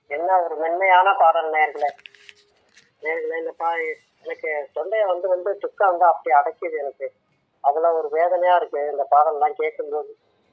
என்ன ஒரு மென்மையான பாடல் நேர்களே நேர்களே இந்த பா எனக்கு தொண்டையை வந்து வந்து துக்கம் வந்து அப்படி அடைக்குது எனக்கு அவ்வளோ ஒரு வேதனையா இருக்கு இந்த பாடல்லாம் கேட்கும்போது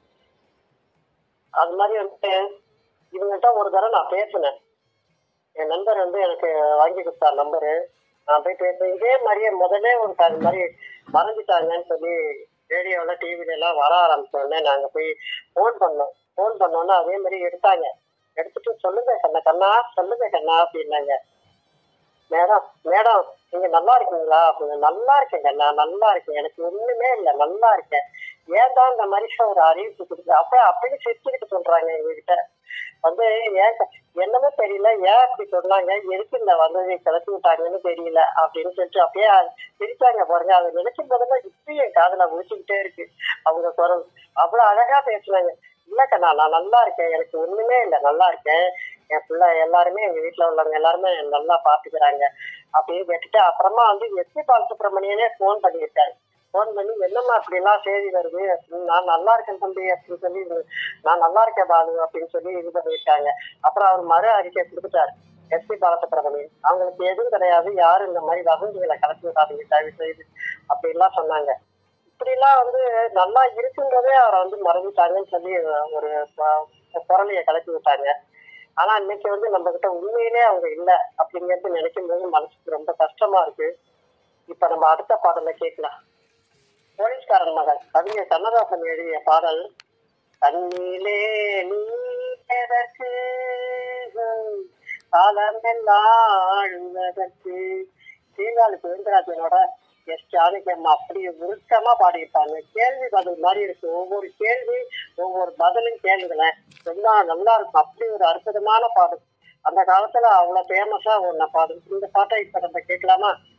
அது மாதிரி வந்து இவங்கள்ட்ட ஒரு தடவை நான் பேசினேன் என் நண்பர் வந்து எனக்கு வாங்கி கொடுத்தார் நம்பரு நான் போய் பேசுறேன் இதே மாதிரியே முதல்ல ஒரு அது மாதிரி மறைஞ்சிட்டாங்கன்னு சொல்லி ரேடியோவில் டிவில எல்லாம் வர ஆரம்பிச்ச உடனே நாங்கள் போய் ஃபோன் பண்ணோம் ஃபோன் பண்ணோன்னே அதே மாதிரி எடுத்தாங்க எடுத்துட்டு சொல்லுங்க கண்ணா கண்ணா சொல்லுங்க கண்ணா அப்படின்னாங்க மேடம் மேடம் நீங்க நல்லா இருக்கீங்களா அப்படின்னு நல்லா இருக்கேன் கண்ணா நல்லா இருக்கேன் எனக்கு ஒண்ணுமே இல்லை நல்லா இருக்கேன் ஏன் தான் இந்த மனுஷன் ஒரு அறிவிப்பு கொடுத்து அப்ப அப்படியே சிரிச்சுக்கிட்டு சொல்றாங்க எங்ககிட்ட வந்து ஏன் க- என்னமோ தெரியல ஏன் அப்படி சொன்னாங்க எதுக்கு இந்த வந்ததை கிளப்பி விட்டாங்கன்னு தெரியல அப்படின்னு சொல்லிட்டு அப்படியே சிரிச்சாங்க பாருங்க அதை நினைக்கும் போதெல்லாம் இப்பயும் என் காதுல முடிச்சுக்கிட்டே இருக்கு அவங்க குரல் அவ்வளவு அழகா பேசுனாங்க இல்லக்கா நான் நான் நல்லா இருக்கேன் எனக்கு ஒண்ணுமே இல்லை நல்லா இருக்கேன் என் பிள்ளை எல்லாருமே எங்க வீட்டுல உள்ளவங்க எல்லாருமே என்னை நல்லா பாத்துக்கிறாங்க அப்படின்னு கேட்டுட்டு அப்புறமா வந்து எஸ்பி பாலசுப்ரமணியனே ஃபோன் பண்ணியிருக்காரு ஃபோன் பண்ணி என்னம்மா அப்படிலாம் செய்தி வருது அப்படின்னு நான் நல்லா இருக்கேன் தம்பி அப்படின்னு சொல்லி நான் நல்லா இருக்கேன் பாலு அப்படின்னு சொல்லி இது பண்ணியிருக்காங்க அப்புறம் அவர் மறு அறிக்கை கொடுத்துட்டாரு எஸ்பி பாலசுப்ரமணியன் அவங்களுக்கு எதுவும் கிடையாது யாரும் இந்த மாதிரி வதந்திகளை கலத்தி விடாதீங்க தயவு செய்து அப்படிலாம் சொன்னாங்க இப்படிலாம் வந்து நல்லா இருக்கும்போதே அவரை வந்து மறந்துட்டாங்கன்னு சொல்லி ஒரு ப- புரளியை கலக்கி விட்டாங்க ஆனா இன்னைக்கு வந்து நம்ம கிட்ட உண்மையிலே அவங்க இல்ல அப்படிங்கிறது நினைக்கும் போது மனசுக்கு ரொம்ப கஷ்டமா இருக்கு இப்ப நம்ம அடுத்த பாடலை கேட்கலாம் போலீஸ்காரன் மகன் கவிஞர் கண்ணதாசன் எழுதிய பாடல் கண்ணிலே நீ எதற்கு காலமெல்லாம் அழுவதற்கு சீர்காழி சுதந்திராஜனோட எஸ் ஜானகி அம்மா அப்படி உருக்கமா பாடியிருப்பாங்க கேள்வி பதில் மாதிரி இருக்கு ஒவ்வொரு கேள்வி ஒவ்வொரு பதிலும் கேளுங்களேன் ரொம்ப நல்லா இருக்கும் அப்படி ஒரு அற்புதமான பாடல் அந்த காலத்துல அவ்வளவு ஃபேமஸா ஒன்ன பாடல் இந்த பாட்டை இப்ப நம்ம கேட்கலாமா